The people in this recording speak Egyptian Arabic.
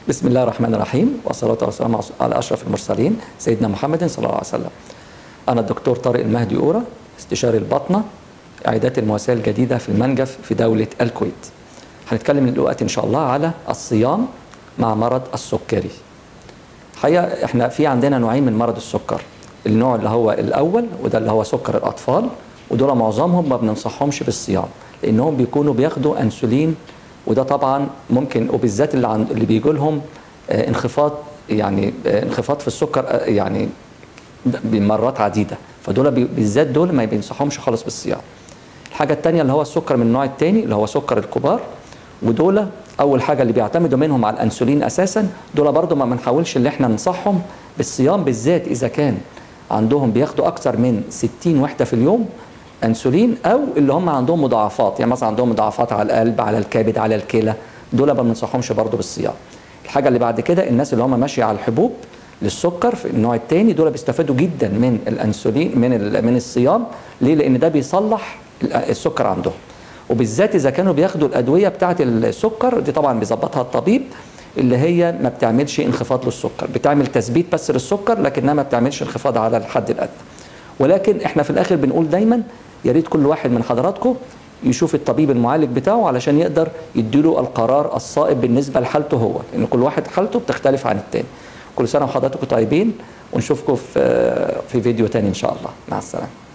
بسم الله الرحمن الرحيم والصلاة والسلام على أشرف المرسلين سيدنا محمد صلى الله عليه وسلم أنا الدكتور طارق المهدي أورا استشاري البطنة عيادات المواساة الجديدة في المنجف في دولة الكويت هنتكلم دلوقتي إن شاء الله على الصيام مع مرض السكري الحقيقة احنا في عندنا نوعين من مرض السكر النوع اللي هو الأول وده اللي هو سكر الأطفال ودول معظمهم ما بننصحهمش بالصيام لأنهم بيكونوا بياخدوا أنسولين وده طبعا ممكن وبالذات اللي عند اللي بيجي لهم آه، انخفاض يعني آه، انخفاض في السكر آه، يعني بمرات عديده فدول بي- بالذات دول ما بينصحهمش خالص بالصيام الحاجه الثانيه اللي هو السكر من النوع الثاني اللي هو سكر الكبار ودول اول حاجه اللي بيعتمدوا منهم على الانسولين اساسا دول برضو ما بنحاولش ان احنا ننصحهم بالصيام بالذات اذا كان عندهم بياخدوا اكثر من 60 وحده في اليوم انسولين او اللي هم عندهم مضاعفات يعني مثلا عندهم مضاعفات على القلب على الكبد على الكلى دول ما بننصحهمش برضو بالصيام الحاجه اللي بعد كده الناس اللي هم ماشيه على الحبوب للسكر في النوع الثاني دول بيستفادوا جدا من الانسولين من ال- من الصيام ليه لان ده بيصلح ال- السكر عندهم وبالذات اذا كانوا بياخدوا الادويه بتاعه السكر دي طبعا بيظبطها الطبيب اللي هي ما بتعملش انخفاض للسكر بتعمل تثبيت بس للسكر لكنها ما بتعملش انخفاض على الحد الادنى ولكن احنا في الاخر بنقول دايما يا ريت كل واحد من حضراتكم يشوف الطبيب المعالج بتاعه علشان يقدر يديله القرار الصائب بالنسبه لحالته هو لان كل واحد حالته بتختلف عن التاني كل سنه وحضراتكم طيبين ونشوفكم في في فيديو تاني ان شاء الله مع السلامه